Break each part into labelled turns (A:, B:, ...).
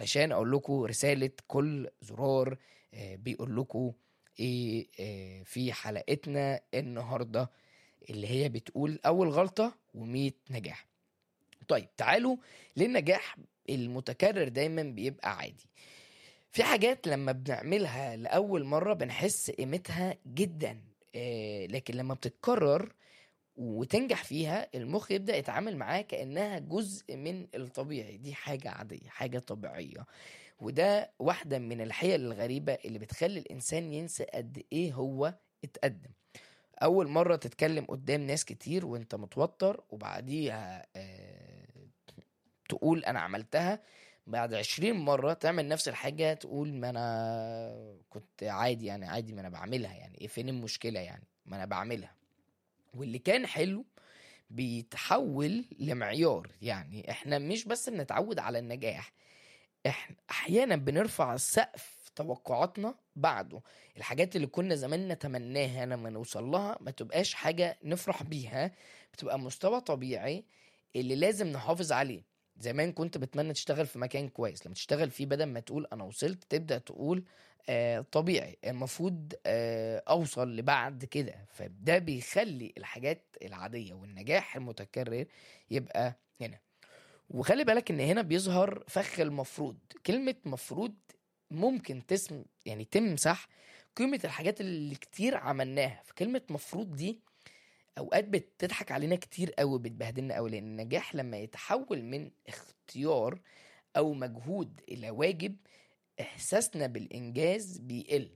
A: علشان اقول لكم رساله كل زرار آه، بيقول لكم ايه آه، في حلقتنا النهارده اللي هي بتقول اول غلطه و100 نجاح طيب تعالوا للنجاح المتكرر دايما بيبقى عادي في حاجات لما بنعملها لأول مرة بنحس قيمتها جدا آه، لكن لما بتتكرر وتنجح فيها المخ يبدأ يتعامل معاها كأنها جزء من الطبيعي دي حاجة عادية حاجة طبيعية وده واحدة من الحيل الغريبة اللي بتخلي الإنسان ينسى قد إيه هو اتقدم أول مرة تتكلم قدام ناس كتير وانت متوتر وبعديها آه، تقول أنا عملتها بعد عشرين مرة تعمل نفس الحاجة تقول ما أنا كنت عادي يعني عادي ما أنا بعملها يعني إيه فين المشكلة يعني ما أنا بعملها واللي كان حلو بيتحول لمعيار يعني احنا مش بس بنتعود على النجاح احنا احيانا بنرفع سقف توقعاتنا بعده الحاجات اللي كنا زمان نتمناها لما نوصل لها ما تبقاش حاجة نفرح بيها بتبقى مستوى طبيعي اللي لازم نحافظ عليه زمان كنت بتمنى تشتغل في مكان كويس لما تشتغل فيه بدل ما تقول انا وصلت تبدأ تقول آه طبيعي المفروض آه اوصل لبعد كده فده بيخلي الحاجات العادية والنجاح المتكرر يبقى هنا وخلي بالك ان هنا بيظهر فخ المفروض كلمة مفروض ممكن تسم يعني تمسح قيمة الحاجات اللي كتير عملناها فكلمة مفروض دي اوقات بتضحك علينا كتير قوي بتبهدلنا قوي لان النجاح لما يتحول من اختيار او مجهود الى واجب احساسنا بالانجاز بيقل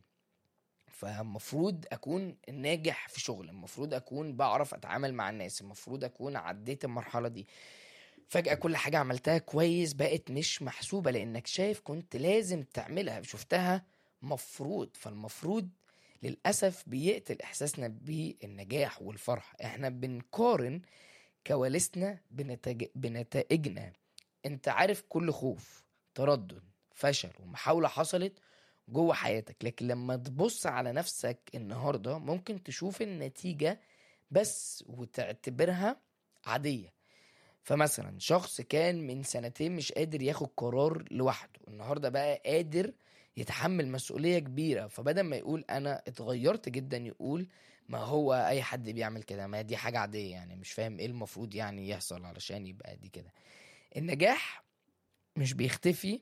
A: فالمفروض اكون ناجح في شغل المفروض اكون بعرف اتعامل مع الناس المفروض اكون عديت المرحلة دي فجأة كل حاجة عملتها كويس بقت مش محسوبة لأنك شايف كنت لازم تعملها شفتها مفروض فالمفروض للأسف بيقتل إحساسنا بالنجاح والفرح إحنا بنقارن كواليسنا بنتج... بنتائجنا أنت عارف كل خوف تردد فشل ومحاولة حصلت جوه حياتك لكن لما تبص على نفسك النهاردة ممكن تشوف النتيجة بس وتعتبرها عادية فمثلا شخص كان من سنتين مش قادر ياخد قرار لوحده النهارده بقى قادر يتحمل مسؤولية كبيرة فبدل ما يقول أنا اتغيرت جدا يقول ما هو أي حد بيعمل كده ما دي حاجة عادية يعني مش فاهم إيه المفروض يعني يحصل علشان يبقى دي كده النجاح مش بيختفي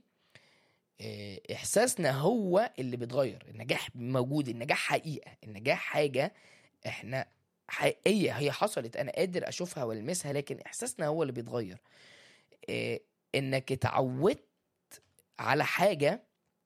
A: إيه، إحساسنا هو اللي بيتغير النجاح موجود النجاح حقيقة النجاح حاجة إحنا حقيقية هي حصلت أنا قادر أشوفها والمسها لكن إحساسنا هو اللي بيتغير إيه، إنك اتعودت على حاجة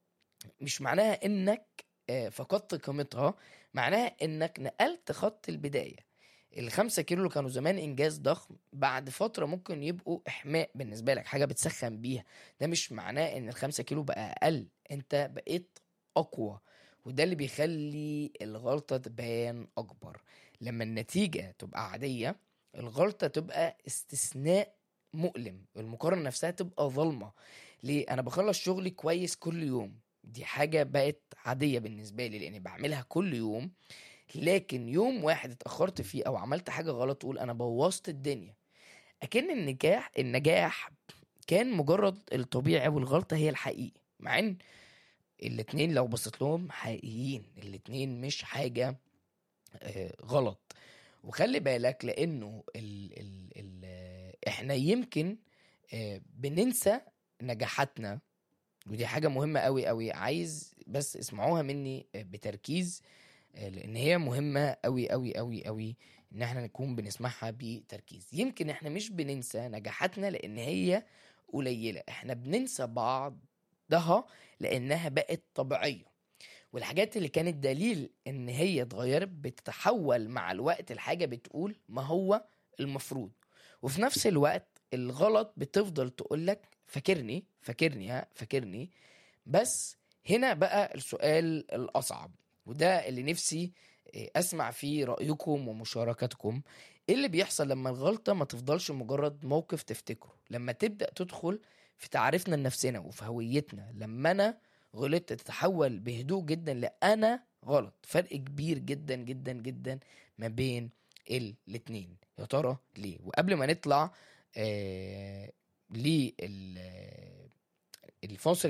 A: مش معناها إنك آه، فقدت قيمتها معناها إنك نقلت خط البداية الخمسة كيلو اللي كانوا زمان إنجاز ضخم بعد فترة ممكن يبقوا إحماء بالنسبة لك حاجة بتسخن بيها ده مش معناه إن الخمسة كيلو بقى أقل أنت بقيت أقوى وده اللي بيخلي الغلطة تبان أكبر لما النتيجة تبقى عادية الغلطة تبقى استثناء مؤلم المقارنة نفسها تبقى ظلمة ليه أنا بخلص شغلي كويس كل يوم دي حاجة بقت عادية بالنسبة لي لأني بعملها كل يوم لكن يوم واحد اتأخرت فيه أو عملت حاجة غلط تقول أنا بوظت الدنيا أكن النجاح النجاح كان مجرد الطبيعي والغلطة هي الحقيقي مع إن الاتنين لو بصيت لهم حقيقيين الاتنين مش حاجة آه، غلط وخلي بالك لانه ال ال ال آه، احنا يمكن آه، بننسى نجاحاتنا ودي حاجة مهمة قوي قوي عايز بس اسمعوها مني آه، بتركيز آه، لان هي مهمة قوي قوي قوي قوي ان احنا نكون بنسمعها بتركيز يمكن احنا مش بننسى نجاحاتنا لان هي قليلة احنا بننسى بعضها لانها بقت طبيعية والحاجات اللي كانت دليل ان هي اتغيرت بتتحول مع الوقت الحاجة بتقول ما هو المفروض وفي نفس الوقت الغلط بتفضل تقولك فاكرني فاكرني ها فاكرني بس هنا بقى السؤال الأصعب وده اللي نفسي إيه، أسمع فيه رأيكم ومشاركتكم إيه اللي بيحصل لما الغلطة ما تفضلش مجرد موقف تفتكره لما تبدأ تدخل في تعريفنا لنفسنا وفي هويتنا لما أنا غلطت تتحول بهدوء جدا لأنا غلط فرق كبير جدا جدا جدا ما بين الاتنين يا ترى ليه وقبل ما نطلع آه للفاصل